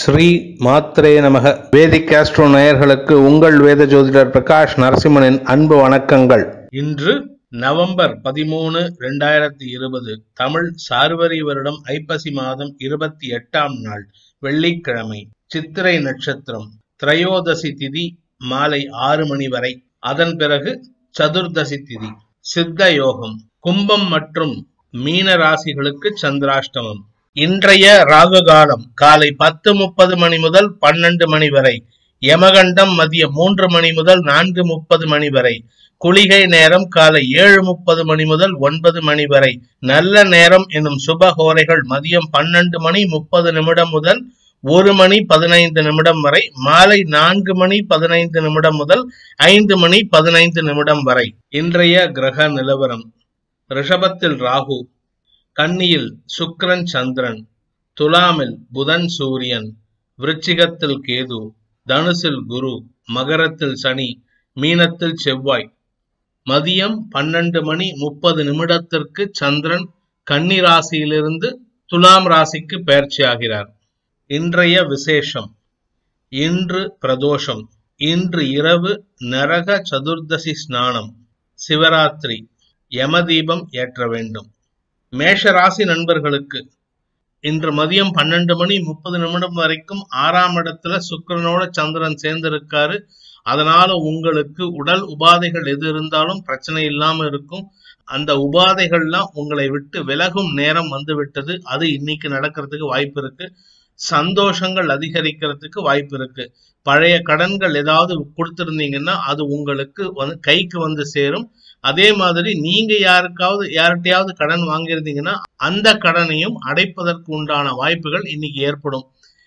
ஸ்ரீ மாத்ரே நமக வேதிக் ஆஸ்ட்ரோ நேயர்களுக்கு உங்கள் வேத ஜோதிடர் பிரகாஷ் நரசிம்மனின் அன்பு வணக்கங்கள் இன்று நவம்பர் பதிமூணு ரெண்டாயிரத்தி இருபது தமிழ் சார்வரி வருடம் ஐப்பசி மாதம் இருபத்தி எட்டாம் நாள் வெள்ளிக்கிழமை சித்திரை நட்சத்திரம் திரையோதசி திதி மாலை ஆறு மணி வரை அதன் பிறகு சதுர்தசி திதி சித்த யோகம் கும்பம் மற்றும் மீன ராசிகளுக்கு சந்திராஷ்டமம் இன்றைய ராகு காலம் காலை பத்து முப்பது மணி முதல் பன்னெண்டு மணி வரை யமகண்டம் மதியம் மூன்று மணி முதல் நான்கு முப்பது மணி வரை குளிகை நேரம் காலை ஏழு முப்பது மணி முதல் ஒன்பது மணி வரை நல்ல நேரம் என்னும் சுபஹோரைகள் மதியம் பன்னெண்டு மணி முப்பது நிமிடம் முதல் ஒரு மணி பதினைந்து நிமிடம் வரை மாலை நான்கு மணி பதினைந்து நிமிடம் முதல் ஐந்து மணி பதினைந்து நிமிடம் வரை இன்றைய கிரக நிலவரம் ரிஷபத்தில் ராகு கன்னியில் சுக்கிரன் சந்திரன் துலாமில் புதன் சூரியன் விருச்சிகத்தில் கேது தனுசில் குரு மகரத்தில் சனி மீனத்தில் செவ்வாய் மதியம் பன்னெண்டு மணி முப்பது நிமிடத்திற்கு சந்திரன் கன்னி ராசியிலிருந்து துலாம் ராசிக்கு பயிற்சியாகிறார் இன்றைய விசேஷம் இன்று பிரதோஷம் இன்று இரவு நரக சதுர்தசி ஸ்நானம் சிவராத்திரி யமதீபம் ஏற்ற வேண்டும் மேஷ ராசி நண்பர்களுக்கு இன்று மதியம் பன்னெண்டு மணி முப்பது நிமிடம் வரைக்கும் ஆறாம் இடத்துல சுக்கிரனோட சந்திரன் சேர்ந்திருக்காரு அதனால உங்களுக்கு உடல் உபாதைகள் எது இருந்தாலும் பிரச்சனை இல்லாம இருக்கும் அந்த உபாதைகள்லாம் உங்களை விட்டு விலகும் நேரம் வந்து விட்டது அது இன்னைக்கு நடக்கிறதுக்கு வாய்ப்பு இருக்கு சந்தோஷங்கள் அதிகரிக்கிறதுக்கு வாய்ப்பு இருக்கு பழைய கடன்கள் ஏதாவது கொடுத்திருந்தீங்கன்னா அது உங்களுக்கு வந்து கைக்கு வந்து சேரும் அதே மாதிரி நீங்க யாருக்காவது யார்கிட்டயாவது கடன் வாங்கியிருந்தீங்கன்னா அந்த கடனையும் அடைப்பதற்கு உண்டான வாய்ப்புகள் இன்னைக்கு ஏற்படும்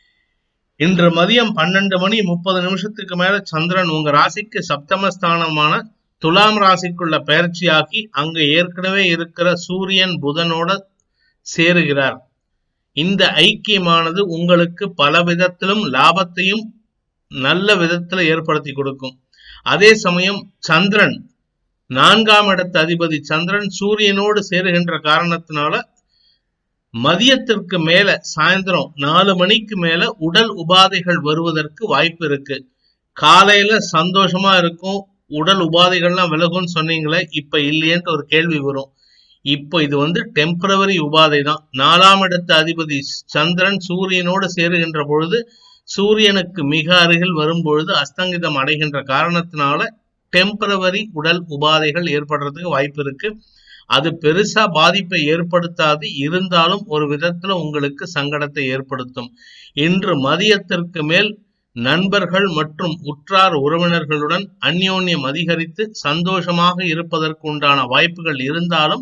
இன்று மதியம் பன்னெண்டு மணி முப்பது நிமிஷத்துக்கு மேல சந்திரன் உங்க ராசிக்கு சப்தமஸ்தானமான துலாம் ராசிக்குள்ள பயிற்சியாகி அங்கு ஏற்கனவே இருக்கிற சூரியன் புதனோட சேருகிறார் இந்த ஐக்கியமானது உங்களுக்கு பல விதத்திலும் லாபத்தையும் நல்ல விதத்துல ஏற்படுத்தி கொடுக்கும் அதே சமயம் சந்திரன் நான்காம் இடத்து அதிபதி சந்திரன் சூரியனோடு சேருகின்ற காரணத்தினால மதியத்திற்கு மேல சாயந்தரம் நாலு மணிக்கு மேல உடல் உபாதைகள் வருவதற்கு வாய்ப்பு இருக்கு காலையில சந்தோஷமா இருக்கும் உடல் உபாதைகள்லாம் விலகும்னு சொன்னீங்களே இப்ப இல்லையேன்ட்டு ஒரு கேள்வி வரும் இப்போ இது வந்து டெம்பரவரி உபாதை தான் நாலாம் இடத்து அதிபதி சந்திரன் சூரியனோடு சேருகின்ற பொழுது சூரியனுக்கு மிக அருகில் வரும் பொழுது அஸ்தங்கிதம் அடைகின்ற காரணத்தினால டெம்பரவரி உடல் உபாதைகள் ஏற்படுறதுக்கு வாய்ப்பு இருக்கு அது பெருசா பாதிப்பை ஏற்படுத்தாது இருந்தாலும் ஒரு விதத்துல உங்களுக்கு சங்கடத்தை ஏற்படுத்தும் இன்று மதியத்திற்கு மேல் நண்பர்கள் மற்றும் உற்றார் உறவினர்களுடன் அந்யோன்யம் அதிகரித்து சந்தோஷமாக இருப்பதற்கு உண்டான வாய்ப்புகள் இருந்தாலும்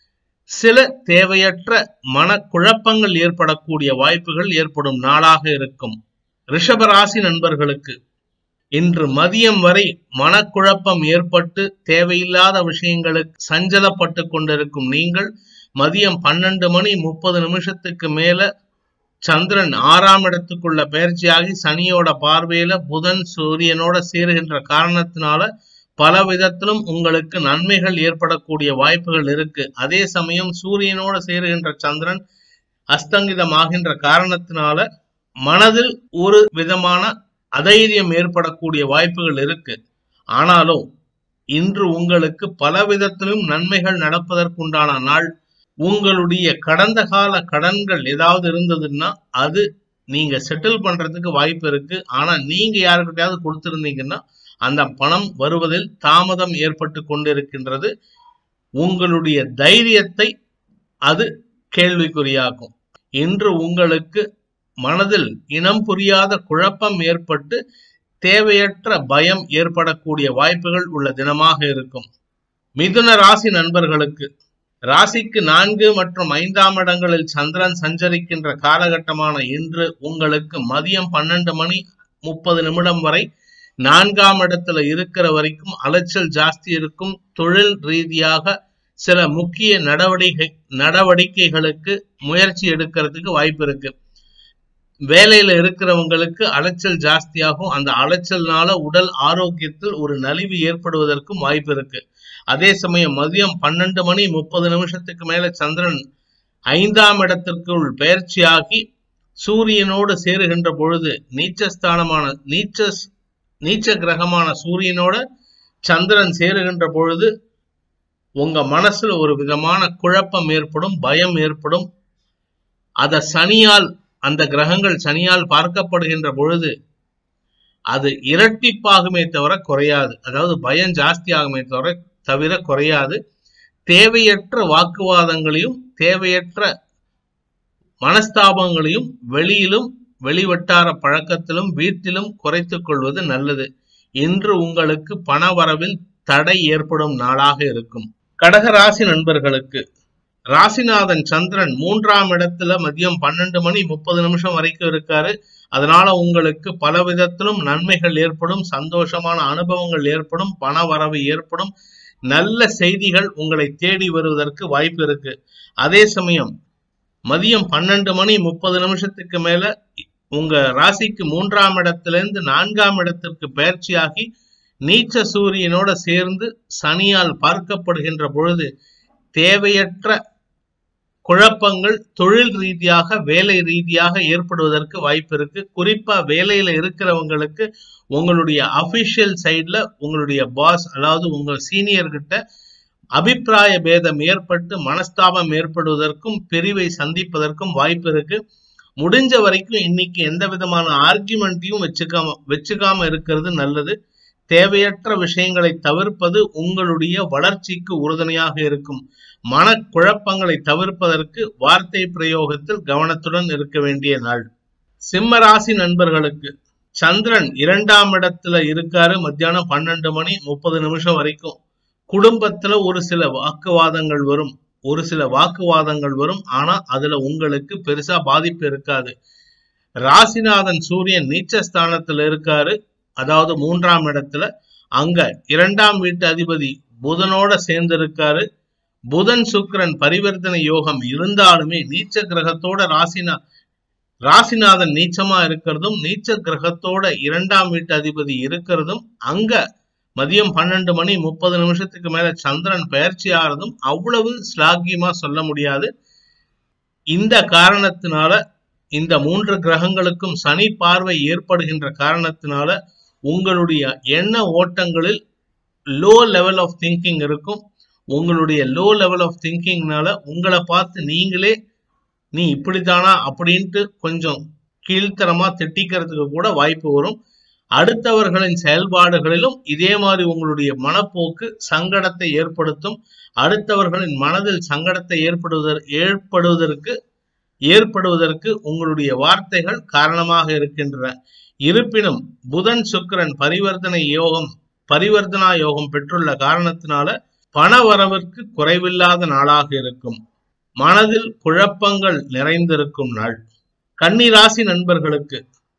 சில தேவையற்ற மனக்குழப்பங்கள் ஏற்படக்கூடிய வாய்ப்புகள் ஏற்படும் நாளாக இருக்கும் ரிஷபராசி நண்பர்களுக்கு இன்று மதியம் வரை மனக்குழப்பம் ஏற்பட்டு தேவையில்லாத விஷயங்களுக்கு சஞ்சலப்பட்டு கொண்டிருக்கும் நீங்கள் மதியம் பன்னெண்டு மணி முப்பது நிமிஷத்துக்கு மேல சந்திரன் ஆறாம் இடத்துக்குள்ள பயிற்சியாகி சனியோட பார்வையில புதன் சூரியனோட சேருகின்ற காரணத்தினால பல விதத்திலும் உங்களுக்கு நன்மைகள் ஏற்படக்கூடிய வாய்ப்புகள் இருக்கு அதே சமயம் சூரியனோட சேருகின்ற சந்திரன் அஸ்தங்கிதமாகின்ற காரணத்தினால மனதில் ஒரு விதமான அதைரியம் ஏற்படக்கூடிய வாய்ப்புகள் இருக்கு ஆனாலும் இன்று உங்களுக்கு பல விதத்திலும் நன்மைகள் நடப்பதற்குண்டான நாள் உங்களுடைய கடந்த கால கடன்கள் ஏதாவது இருந்ததுன்னா அது நீங்க செட்டில் பண்றதுக்கு வாய்ப்பு இருக்கு ஆனா நீங்க யாருக்கிட்டையாவது கொடுத்திருந்தீங்கன்னா அந்த பணம் வருவதில் தாமதம் ஏற்பட்டு கொண்டிருக்கின்றது உங்களுடைய தைரியத்தை அது கேள்விக்குறியாக்கும் இன்று உங்களுக்கு மனதில் இனம் புரியாத குழப்பம் ஏற்பட்டு தேவையற்ற பயம் ஏற்படக்கூடிய வாய்ப்புகள் உள்ள தினமாக இருக்கும் மிதுன ராசி நண்பர்களுக்கு ராசிக்கு நான்கு மற்றும் ஐந்தாம் இடங்களில் சந்திரன் சஞ்சரிக்கின்ற காலகட்டமான இன்று உங்களுக்கு மதியம் பன்னெண்டு மணி முப்பது நிமிடம் வரை நான்காம் இடத்துல இருக்கிற வரைக்கும் அலைச்சல் ஜாஸ்தி இருக்கும் தொழில் ரீதியாக சில முக்கிய நடவடிக்கை நடவடிக்கைகளுக்கு முயற்சி எடுக்கிறதுக்கு வாய்ப்பு இருக்கு வேலையில இருக்கிறவங்களுக்கு அலைச்சல் ஜாஸ்தியாகும் அந்த அலைச்சல்னால உடல் ஆரோக்கியத்தில் ஒரு நலிவு ஏற்படுவதற்கும் வாய்ப்பு இருக்கு அதே சமயம் மதியம் பன்னெண்டு மணி முப்பது நிமிஷத்துக்கு மேல சந்திரன் ஐந்தாம் இடத்திற்குள் பயிற்சியாகி சூரியனோடு சேருகின்ற பொழுது நீச்சஸ்தானமான நீச்ச நீச்ச கிரகமான சூரியனோட சந்திரன் சேருகின்ற பொழுது உங்க மனசுல ஒரு விதமான குழப்பம் ஏற்படும் பயம் ஏற்படும் அத சனியால் அந்த கிரகங்கள் சனியால் பார்க்கப்படுகின்ற பொழுது அது இரட்டிப்பாகுமே தவிர குறையாது அதாவது பயம் ஜாஸ்தி ஆகுமே தவிர தவிர குறையாது தேவையற்ற வாக்குவாதங்களையும் தேவையற்ற மனஸ்தாபங்களையும் வெளியிலும் வெளிவட்டார பழக்கத்திலும் வீட்டிலும் குறைத்துக் கொள்வது நல்லது இன்று உங்களுக்கு பண வரவில் தடை ஏற்படும் நாளாக இருக்கும் கடக ராசி நண்பர்களுக்கு ராசிநாதன் சந்திரன் மூன்றாம் இடத்துல மதியம் பன்னெண்டு மணி முப்பது நிமிஷம் வரைக்கும் இருக்காரு அதனால உங்களுக்கு பல விதத்திலும் நன்மைகள் ஏற்படும் சந்தோஷமான அனுபவங்கள் ஏற்படும் பண வரவு ஏற்படும் நல்ல செய்திகள் உங்களை தேடி வருவதற்கு வாய்ப்பு இருக்கு அதே சமயம் மதியம் பன்னெண்டு மணி முப்பது நிமிஷத்துக்கு மேல உங்க ராசிக்கு மூன்றாம் இடத்திலிருந்து நான்காம் இடத்திற்கு பயிற்சியாகி நீச்ச சூரியனோட சேர்ந்து சனியால் பார்க்கப்படுகின்ற பொழுது தேவையற்ற குழப்பங்கள் தொழில் ரீதியாக வேலை ரீதியாக ஏற்படுவதற்கு வாய்ப்பு இருக்கு குறிப்பா வேலையில இருக்கிறவங்களுக்கு உங்களுடைய அபிஷியல் சைட்ல உங்களுடைய பாஸ் அதாவது உங்க சீனியர் கிட்ட அபிப்பிராய பேதம் ஏற்பட்டு மனஸ்தாபம் ஏற்படுவதற்கும் பிரிவை சந்திப்பதற்கும் வாய்ப்பு இருக்கு முடிஞ்ச வரைக்கும் இன்னைக்கு எந்த விதமான ஆர்குமெண்ட்டையும் வச்சுக்காம வச்சுக்காம இருக்கிறது நல்லது தேவையற்ற விஷயங்களை தவிர்ப்பது உங்களுடைய வளர்ச்சிக்கு உறுதுணையாக இருக்கும் மனக்குழப்பங்களை தவிர்ப்பதற்கு வார்த்தை பிரயோகத்தில் கவனத்துடன் இருக்க வேண்டிய நாள் சிம்ம ராசி நண்பர்களுக்கு சந்திரன் இரண்டாம் இடத்துல இருக்காரு மத்தியானம் பன்னெண்டு மணி முப்பது நிமிஷம் வரைக்கும் குடும்பத்துல ஒரு சில வாக்குவாதங்கள் வரும் ஒரு சில வாக்குவாதங்கள் வரும் ஆனா அதுல உங்களுக்கு பெருசா பாதிப்பு இருக்காது ராசிநாதன் சூரியன் நீச்சஸ்தானத்துல இருக்காரு அதாவது மூன்றாம் இடத்துல அங்க இரண்டாம் வீட்டு அதிபதி புதனோட சேர்ந்து இருக்காரு புதன் சுக்கிரன் பரிவர்த்தனை யோகம் இருந்தாலுமே நீச்ச கிரகத்தோட ராசினா ராசிநாதன் நீச்சமா இருக்கிறதும் நீச்ச கிரகத்தோட இரண்டாம் வீட்டு அதிபதி இருக்கிறதும் அங்க மதியம் பன்னெண்டு மணி முப்பது நிமிஷத்துக்கு மேல சந்திரன் பயிற்சி ஆறதும் அவ்வளவு ஸ்லாகியமா சொல்ல முடியாது இந்த காரணத்தினால இந்த மூன்று கிரகங்களுக்கும் சனி பார்வை ஏற்படுகின்ற காரணத்தினால உங்களுடைய எண்ண ஓட்டங்களில் லோ லெவல் ஆஃப் திங்கிங் இருக்கும் உங்களுடைய லோ லெவல் ஆஃப் திங்கிங்னால உங்களை பார்த்து நீங்களே நீ இப்படித்தானா அப்படின்ட்டு கொஞ்சம் கீழ்த்தரமா திட்டிக்கிறதுக்கு கூட வாய்ப்பு வரும் அடுத்தவர்களின் செயல்பாடுகளிலும் இதே மாதிரி உங்களுடைய மனப்போக்கு சங்கடத்தை ஏற்படுத்தும் அடுத்தவர்களின் மனதில் சங்கடத்தை ஏற்படுவதற் ஏற்படுவதற்கு ஏற்படுவதற்கு உங்களுடைய வார்த்தைகள் காரணமாக இருக்கின்றன இருப்பினும் புதன் சுக்கிரன் பரிவர்த்தனை யோகம் பரிவர்த்தனா யோகம் பெற்றுள்ள காரணத்தினால பண வரவிற்கு குறைவில்லாத நாளாக இருக்கும் மனதில் குழப்பங்கள் நிறைந்திருக்கும் நாள் கன்னி ராசி நண்பர்களுக்கு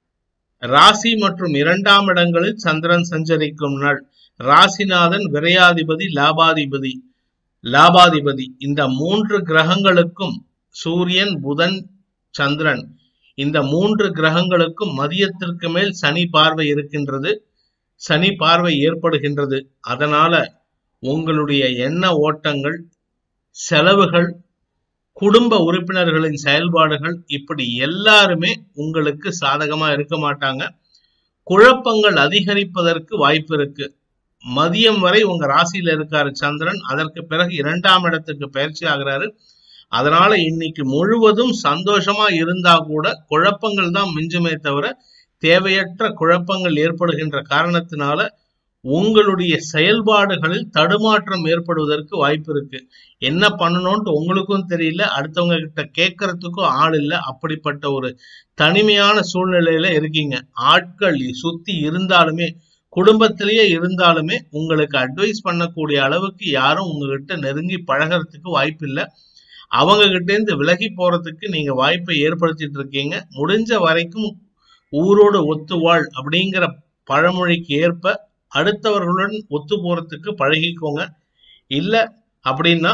ராசி மற்றும் இரண்டாம் இடங்களில் சந்திரன் சஞ்சரிக்கும் நாள் ராசிநாதன் விரையாதிபதி லாபாதிபதி லாபாதிபதி இந்த மூன்று கிரகங்களுக்கும் சூரியன் புதன் சந்திரன் இந்த மூன்று கிரகங்களுக்கும் மதியத்திற்கு மேல் சனி பார்வை இருக்கின்றது சனி பார்வை ஏற்படுகின்றது அதனால உங்களுடைய எண்ண ஓட்டங்கள் செலவுகள் குடும்ப உறுப்பினர்களின் செயல்பாடுகள் இப்படி எல்லாருமே உங்களுக்கு சாதகமா இருக்க மாட்டாங்க குழப்பங்கள் அதிகரிப்பதற்கு வாய்ப்பு இருக்கு மதியம் வரை உங்க ராசியில இருக்காரு சந்திரன் அதற்கு பிறகு இரண்டாம் இடத்துக்கு பயிற்சி ஆகிறாரு அதனால இன்னைக்கு முழுவதும் சந்தோஷமா இருந்தா கூட குழப்பங்கள் தான் மிஞ்சுமே தவிர தேவையற்ற குழப்பங்கள் ஏற்படுகின்ற காரணத்தினால உங்களுடைய செயல்பாடுகளில் தடுமாற்றம் ஏற்படுவதற்கு வாய்ப்பு இருக்கு என்ன பண்ணணும்ட்டு உங்களுக்கும் தெரியல அடுத்தவங்க கிட்ட கேட்கறதுக்கும் ஆள் இல்லை அப்படிப்பட்ட ஒரு தனிமையான சூழ்நிலையில இருக்கீங்க ஆட்கள் சுத்தி இருந்தாலுமே குடும்பத்திலேயே இருந்தாலுமே உங்களுக்கு அட்வைஸ் பண்ணக்கூடிய அளவுக்கு யாரும் உங்ககிட்ட நெருங்கி பழகிறதுக்கு வாய்ப்பு இல்லை அவங்க கிட்ட இருந்து விலகி போறதுக்கு நீங்க வாய்ப்பை ஏற்படுத்திட்டு இருக்கீங்க முடிஞ்ச வரைக்கும் ஊரோடு ஒத்துவாள் அப்படிங்கிற பழமொழிக்கு ஏற்ப அடுத்தவர்களுடன் ஒத்து போறதுக்கு பழகிக்கோங்க இல்ல அப்படின்னா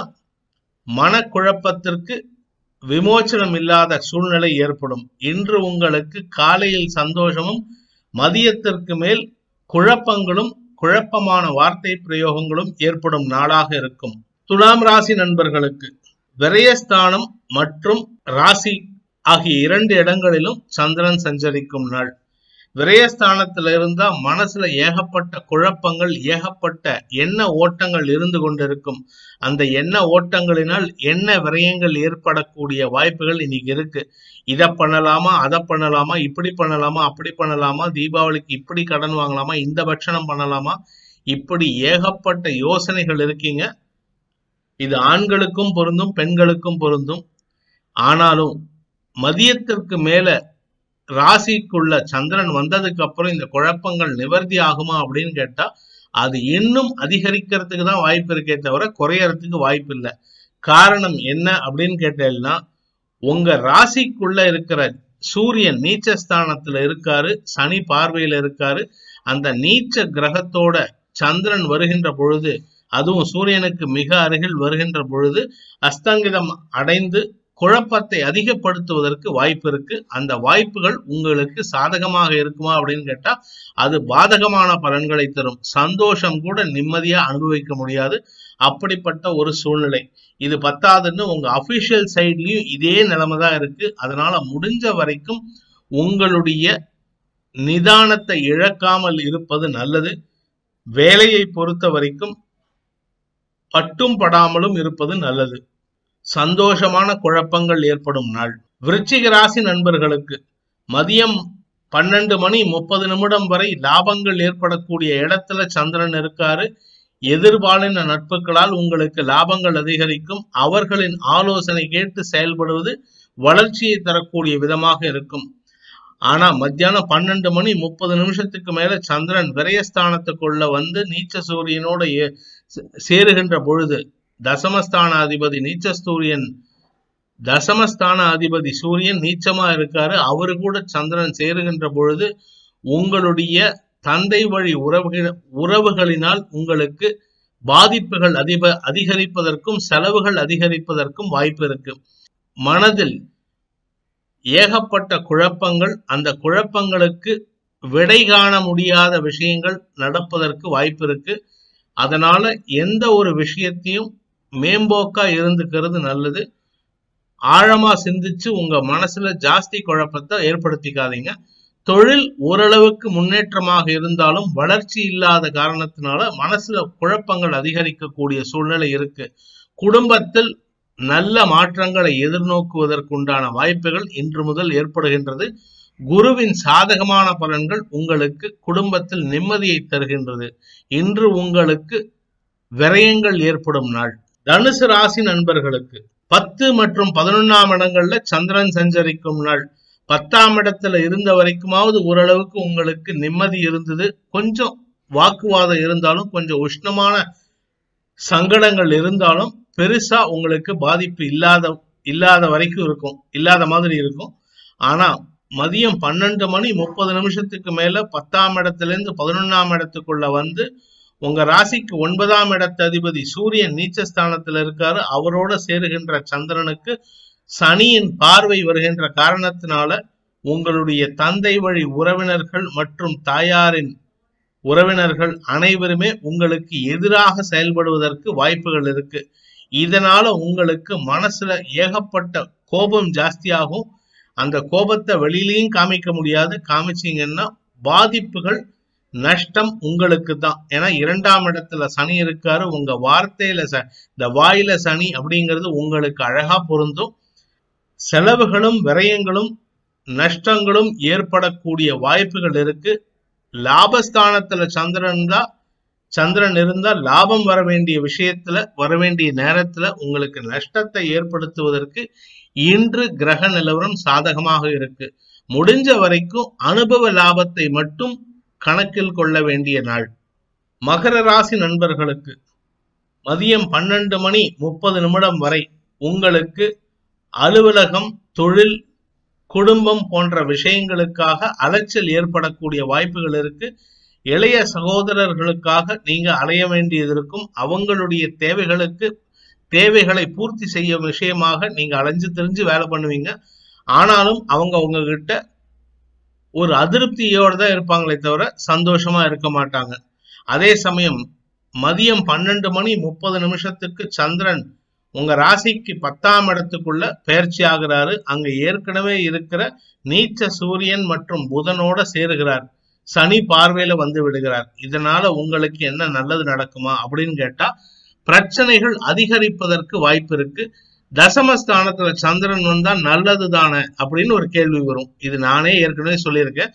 மனக்குழப்பத்திற்கு விமோச்சனம் இல்லாத சூழ்நிலை ஏற்படும் இன்று உங்களுக்கு காலையில் சந்தோஷமும் மதியத்திற்கு மேல் குழப்பங்களும் குழப்பமான வார்த்தை பிரயோகங்களும் ஏற்படும் நாளாக இருக்கும் துலாம் ராசி நண்பர்களுக்கு விரயஸ்தானம் மற்றும் ராசி ஆகிய இரண்டு இடங்களிலும் சந்திரன் சஞ்சரிக்கும் நாள் விரயஸ்தானத்துல இருந்தா மனசுல ஏகப்பட்ட குழப்பங்கள் ஏகப்பட்ட எண்ண ஓட்டங்கள் இருந்து கொண்டிருக்கும் அந்த எண்ண ஓட்டங்களினால் என்ன விரயங்கள் ஏற்படக்கூடிய வாய்ப்புகள் இன்னைக்கு இருக்கு இதை பண்ணலாமா அதை பண்ணலாமா இப்படி பண்ணலாமா அப்படி பண்ணலாமா தீபாவளிக்கு இப்படி கடன் வாங்கலாமா இந்த பட்சணம் பண்ணலாமா இப்படி ஏகப்பட்ட யோசனைகள் இருக்கீங்க இது ஆண்களுக்கும் பொருந்தும் பெண்களுக்கும் பொருந்தும் ஆனாலும் மதியத்திற்கு மேல ராசிக்குள்ள சந்திரன் வந்ததுக்கு அப்புறம் இந்த குழப்பங்கள் நிவர்த்தி ஆகுமா அப்படின்னு கேட்டா அது இன்னும் அதிகரிக்கிறதுக்கு தான் வாய்ப்பு இருக்கே தவிர குறையறதுக்கு வாய்ப்பு இல்லை காரணம் என்ன அப்படின்னு கேட்டேன்னா உங்க ராசிக்குள்ள இருக்கிற சூரியன் நீச்சஸ்தானத்துல இருக்காரு சனி பார்வையில இருக்காரு அந்த நீச்ச கிரகத்தோட சந்திரன் வருகின்ற பொழுது அதுவும் சூரியனுக்கு மிக அருகில் வருகின்ற பொழுது அஸ்தங்கிதம் அடைந்து குழப்பத்தை அதிகப்படுத்துவதற்கு வாய்ப்பு இருக்கு அந்த வாய்ப்புகள் உங்களுக்கு சாதகமாக இருக்குமா அப்படின்னு கேட்டா அது பாதகமான பலன்களை தரும் சந்தோஷம் கூட நிம்மதியா அனுபவிக்க முடியாது அப்படிப்பட்ட ஒரு சூழ்நிலை இது பத்தாதுன்னு உங்க அபிஷியல் சைட்லயும் இதே நிலைமை தான் இருக்கு அதனால முடிஞ்ச வரைக்கும் உங்களுடைய நிதானத்தை இழக்காமல் இருப்பது நல்லது வேலையை பொறுத்த வரைக்கும் பட்டும் படாமலும் இருப்பது நல்லது சந்தோஷமான குழப்பங்கள் ஏற்படும் நாள் விருச்சிக ராசி நண்பர்களுக்கு மதியம் பன்னெண்டு மணி முப்பது நிமிடம் வரை லாபங்கள் ஏற்படக்கூடிய இடத்துல சந்திரன் இருக்காரு எதிர்பாலின நட்புகளால் உங்களுக்கு லாபங்கள் அதிகரிக்கும் அவர்களின் ஆலோசனை கேட்டு செயல்படுவது வளர்ச்சியை தரக்கூடிய விதமாக இருக்கும் ஆனா மத்தியானம் பன்னெண்டு மணி முப்பது நிமிஷத்துக்கு மேல சந்திரன் விரயஸ்தானத்துக்குள்ள வந்து நீச்ச சூரியனோட ஏ- சே- சேருகின்ற பொழுது தசமஸ்தான அதிபதி நீச்ச சூரியன் தசமஸ்தான அதிபதி சூரியன் நீச்சமா இருக்காரு அவரு கூட சந்திரன் சேருகின்ற பொழுது உங்களுடைய தந்தை வழி உறவுகள் உறவுகளினால் உங்களுக்கு பாதிப்புகள் அதிப அதிகரிப்பதற்கும் செலவுகள் அதிகரிப்பதற்கும் வாய்ப்பு இருக்கு மனதில் ஏகப்பட்ட குழப்பங்கள் அந்த குழப்பங்களுக்கு விடை காண முடியாத விஷயங்கள் நடப்பதற்கு வாய்ப்பு இருக்கு அதனால எந்த ஒரு விஷயத்தையும் மேம்போக்கா இருந்துக்கிறது நல்லது ஆழமா சிந்திச்சு உங்க மனசுல ஜாஸ்தி குழப்பத்தை ஏற்படுத்திக்காதீங்க தொழில் ஓரளவுக்கு முன்னேற்றமாக இருந்தாலும் வளர்ச்சி இல்லாத காரணத்தினால மனசுல குழப்பங்கள் அதிகரிக்கக்கூடிய சூழ்நிலை இருக்கு குடும்பத்தில் நல்ல மாற்றங்களை எதிர்நோக்குவதற்குண்டான வாய்ப்புகள் இன்று முதல் ஏற்படுகின்றது குருவின் சாதகமான பலன்கள் உங்களுக்கு குடும்பத்தில் நிம்மதியை தருகின்றது இன்று உங்களுக்கு விரயங்கள் ஏற்படும் நாள் தனுசு ராசி நண்பர்களுக்கு பத்து மற்றும் பதினொன்னாம் இடங்கள்ல சந்திரன் சஞ்சரிக்கும் நாள் பத்தாம் இடத்துல இருந்த வரைக்குமாவது ஓரளவுக்கு உங்களுக்கு நிம்மதி இருந்தது கொஞ்சம் வாக்குவாதம் இருந்தாலும் கொஞ்சம் உஷ்ணமான சங்கடங்கள் இருந்தாலும் பெருசா உங்களுக்கு பாதிப்பு இல்லாத இல்லாத வரைக்கும் இருக்கும் இல்லாத மாதிரி இருக்கும் ஆனா மதியம் பன்னெண்டு மணி முப்பது நிமிஷத்துக்கு மேல பத்தாம் இடத்துல இருந்து பதினொன்னாம் இடத்துக்குள்ள வந்து உங்க ராசிக்கு ஒன்பதாம் இடத்து அதிபதி சூரியன் நீச்சஸ்தானத்துல இருக்காரு அவரோட சேருகின்ற சந்திரனுக்கு சனியின் பார்வை வருகின்ற காரணத்தினால உங்களுடைய தந்தை வழி உறவினர்கள் மற்றும் தாயாரின் உறவினர்கள் அனைவருமே உங்களுக்கு எதிராக செயல்படுவதற்கு வாய்ப்புகள் இருக்கு இதனால உங்களுக்கு மனசுல ஏகப்பட்ட கோபம் ஜாஸ்தியாகும் அந்த கோபத்தை வெளியிலயும் காமிக்க முடியாது காமிச்சீங்கன்னா பாதிப்புகள் நஷ்டம் உங்களுக்கு தான் ஏன்னா இரண்டாம் இடத்துல சனி இருக்காரு உங்க வார்த்தையில ச இந்த வாயில சனி அப்படிங்கிறது உங்களுக்கு அழகா பொருந்தும் செலவுகளும் விரயங்களும் நஷ்டங்களும் ஏற்படக்கூடிய வாய்ப்புகள் இருக்கு லாபஸ்தானத்துல சந்திரன் தான் சந்திரன் இருந்தா லாபம் வர வேண்டிய விஷயத்துல வர வேண்டிய நேரத்துல உங்களுக்கு நஷ்டத்தை ஏற்படுத்துவதற்கு இன்று கிரக நிலவரம் சாதகமாக இருக்கு முடிஞ்ச வரைக்கும் அனுபவ லாபத்தை மட்டும் கணக்கில் கொள்ள வேண்டிய நாள் மகர ராசி நண்பர்களுக்கு மதியம் பன்னெண்டு மணி முப்பது நிமிடம் வரை உங்களுக்கு அலுவலகம் தொழில் குடும்பம் போன்ற விஷயங்களுக்காக அலைச்சல் ஏற்படக்கூடிய வாய்ப்புகள் இருக்கு இளைய சகோதரர்களுக்காக நீங்க அலைய வேண்டியது இருக்கும் அவங்களுடைய தேவைகளுக்கு தேவைகளை பூர்த்தி செய்ய விஷயமாக நீங்க அலைஞ்சு தெரிஞ்சு வேலை பண்ணுவீங்க ஆனாலும் அவங்க உங்ககிட்ட ஒரு அதிருப்தியோட தான் இருப்பாங்களே தவிர சந்தோஷமா இருக்க மாட்டாங்க அதே சமயம் மதியம் பன்னெண்டு மணி முப்பது நிமிஷத்துக்கு சந்திரன் உங்க ராசிக்கு பத்தாம் இடத்துக்குள்ள பயிற்சி ஆகிறாரு அங்க ஏற்கனவே இருக்கிற நீச்ச சூரியன் மற்றும் புதனோட சேருகிறார் சனி பார்வையில வந்து விடுகிறார் இதனால உங்களுக்கு என்ன நல்லது நடக்குமா அப்படின்னு கேட்டா பிரச்சனைகள் அதிகரிப்பதற்கு வாய்ப்பு இருக்கு தசமஸ்தானத்துல சந்திரன் வந்தா நல்லது தானே அப்படின்னு ஒரு கேள்வி வரும் இது நானே ஏற்கனவே சொல்லியிருக்கேன்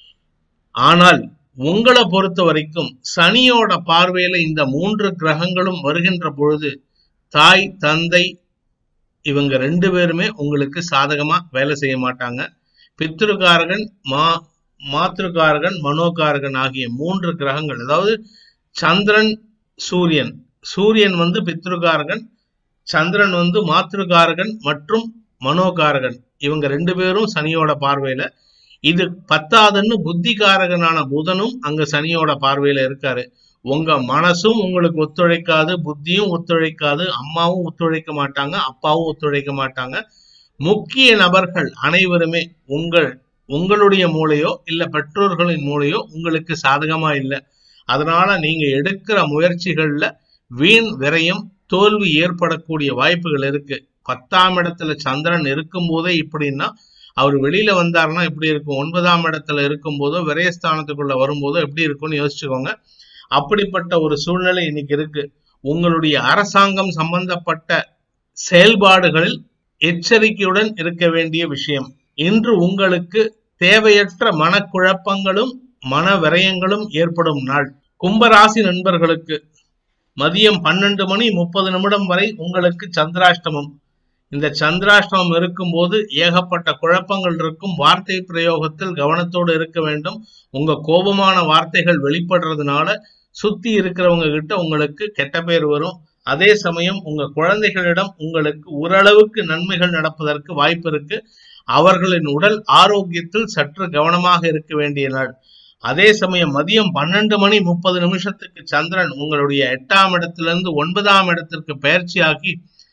ஆனால் உங்களை பொறுத்த வரைக்கும் சனியோட பார்வையில இந்த மூன்று கிரகங்களும் வருகின்ற பொழுது தாய் தந்தை இவங்க ரெண்டு பேருமே உங்களுக்கு சாதகமா வேலை செய்ய மாட்டாங்க பித்ருகாரகன் மா மாத்ருகாரகன் மனோகாரகன் ஆகிய மூன்று கிரகங்கள் அதாவது சந்திரன் சூரியன் சூரியன் வந்து பித்ருகாரகன் சந்திரன் வந்து மாத்ருகாரகன் மற்றும் மனோகாரகன் இவங்க ரெண்டு பேரும் சனியோட பார்வையில இது பத்தாதுன்னு புத்திகாரகனான புதனும் அங்க சனியோட பார்வையில இருக்காரு உங்க மனசும் உங்களுக்கு ஒத்துழைக்காது புத்தியும் ஒத்துழைக்காது அம்மாவும் ஒத்துழைக்க மாட்டாங்க அப்பாவும் ஒத்துழைக்க மாட்டாங்க முக்கிய நபர்கள் அனைவருமே உங்கள் உங்களுடைய மூளையோ இல்ல பெற்றோர்களின் மூளையோ உங்களுக்கு சாதகமா இல்லை அதனால நீங்க எடுக்கிற முயற்சிகள்ல வீண் விரயம் தோல்வி ஏற்படக்கூடிய வாய்ப்புகள் இருக்கு பத்தாம் இடத்துல சந்திரன் இருக்கும் போதே இப்படின்னா அவர் வெளியில வந்தாருன்னா எப்படி இருக்கும் ஒன்பதாம் இடத்துல இருக்கும் போதோ விரயஸ்தானத்துக்குள்ள வரும்போதோ எப்படி இருக்கும்னு யோசிச்சுக்கோங்க அப்படிப்பட்ட ஒரு சூழ்நிலை இன்னைக்கு இருக்கு உங்களுடைய அரசாங்கம் சம்பந்தப்பட்ட செயல்பாடுகளில் எச்சரிக்கையுடன் இருக்க வேண்டிய விஷயம் இன்று உங்களுக்கு தேவையற்ற மனக்குழப்பங்களும் மன விரயங்களும் ஏற்படும் நாள் கும்பராசி நண்பர்களுக்கு மதியம் பன்னெண்டு மணி முப்பது நிமிடம் வரை உங்களுக்கு சந்திராஷ்டமம் இந்த சந்திராஷ்டமம் இருக்கும்போது ஏகப்பட்ட குழப்பங்கள் இருக்கும் வார்த்தை பிரயோகத்தில் கவனத்தோடு இருக்க வேண்டும் உங்க கோபமான வார்த்தைகள் வெளிப்படுறதுனால சுத்தி இருக்கிறவங்க கிட்ட உங்களுக்கு கெட்ட பேர் வரும் அதே சமயம் உங்க குழந்தைகளிடம் உங்களுக்கு ஓரளவுக்கு நன்மைகள் நடப்பதற்கு வாய்ப்பு இருக்கு அவர்களின் உடல் ஆரோக்கியத்தில் சற்று கவனமாக இருக்க வேண்டிய நாள் அதே சமயம் மதியம் பன்னெண்டு மணி முப்பது நிமிஷத்துக்கு சந்திரன் உங்களுடைய எட்டாம் இடத்திலிருந்து ஒன்பதாம் இடத்திற்கு பயிற்சியாகி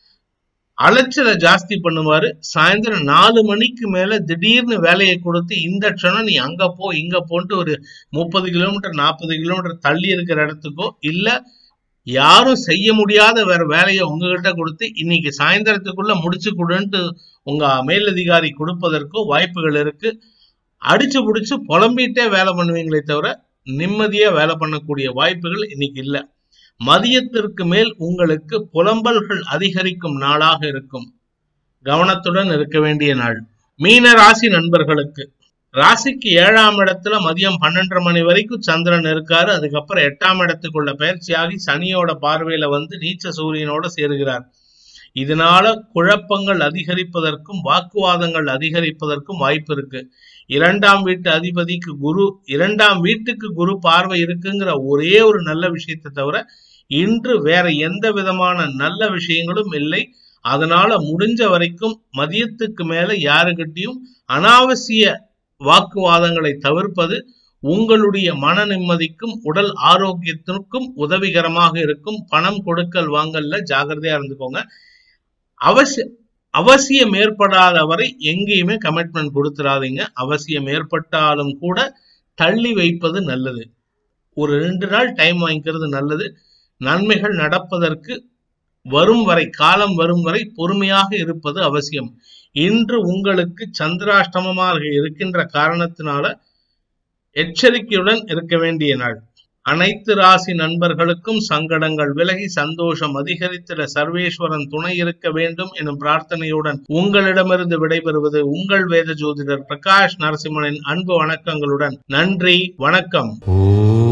அலைச்சலை ஜாஸ்தி பண்ணுவாரு சாயந்தரம் நாலு மணிக்கு மேல திடீர்னு வேலையை கொடுத்து இந்த க்ஷணம் நீ அங்க போ இங்க போன்ட்டு ஒரு முப்பது கிலோமீட்டர் நாற்பது கிலோமீட்டர் தள்ளி இருக்கிற இடத்துக்கோ இல்ல யாரும் செய்ய முடியாத வேற வேலையை உங்ககிட்ட கொடுத்து இன்னைக்கு சாயந்தரத்துக்குள்ள முடிச்சு கொடுன்ட்டு உங்க மேலதிகாரி கொடுப்பதற்கோ வாய்ப்புகள் இருக்கு அடிச்சு புடிச்சு புலம்பிட்டே வேலை பண்ணுவீங்களே தவிர நிம்மதியா வேலை பண்ணக்கூடிய வாய்ப்புகள் இன்னைக்கு இல்ல மதியத்திற்கு மேல் உங்களுக்கு புலம்பல்கள் அதிகரிக்கும் நாளாக இருக்கும் கவனத்துடன் இருக்க வேண்டிய நாள் மீன ராசி நண்பர்களுக்கு ராசிக்கு ஏழாம் இடத்துல மதியம் பன்னெண்டரை மணி வரைக்கும் சந்திரன் இருக்காரு அதுக்கப்புறம் எட்டாம் இடத்துக்குள்ள பயிற்சியாகி சனியோட பார்வையில வந்து நீச்ச சூரியனோட சேருகிறார் இதனால குழப்பங்கள் அதிகரிப்பதற்கும் வாக்குவாதங்கள் அதிகரிப்பதற்கும் வாய்ப்பு இருக்கு இரண்டாம் வீட்டு அதிபதிக்கு குரு இரண்டாம் வீட்டுக்கு குரு பார்வை இருக்குங்கிற ஒரே ஒரு நல்ல விஷயத்தை தவிர இன்று வேற எந்த விதமான நல்ல விஷயங்களும் இல்லை அதனால முடிஞ்ச வரைக்கும் மதியத்துக்கு மேல யாருக்கிட்டையும் அனாவசிய வாக்குவாதங்களை தவிர்ப்பது உங்களுடைய மன நிம்மதிக்கும் உடல் ஆரோக்கியத்திற்கும் உதவிகரமாக இருக்கும் பணம் கொடுக்கல் வாங்கல்ல ஜாகிரதையா இருந்துக்கோங்க அவசிய அவசியம் ஏற்படாத வரை எங்கேயுமே கமிட்மெண்ட் கொடுத்துடாதீங்க அவசியம் ஏற்பட்டாலும் கூட தள்ளி வைப்பது நல்லது ஒரு ரெண்டு நாள் டைம் வாங்கிக்கிறது நல்லது நன்மைகள் நடப்பதற்கு வரும் வரை காலம் வரும் வரை பொறுமையாக இருப்பது அவசியம் இன்று உங்களுக்கு சந்திராஷ்டமமாக இருக்கின்ற காரணத்தினால எச்சரிக்கையுடன் இருக்க வேண்டிய நாள் அனைத்து ராசி நண்பர்களுக்கும் சங்கடங்கள் விலகி சந்தோஷம் அதிகரித்திட சர்வேஸ்வரன் துணை இருக்க வேண்டும் எனும் பிரார்த்தனையுடன் உங்களிடமிருந்து விடைபெறுவது உங்கள் வேத ஜோதிடர் பிரகாஷ் நரசிம்மனின் அன்பு வணக்கங்களுடன் நன்றி வணக்கம் ஓ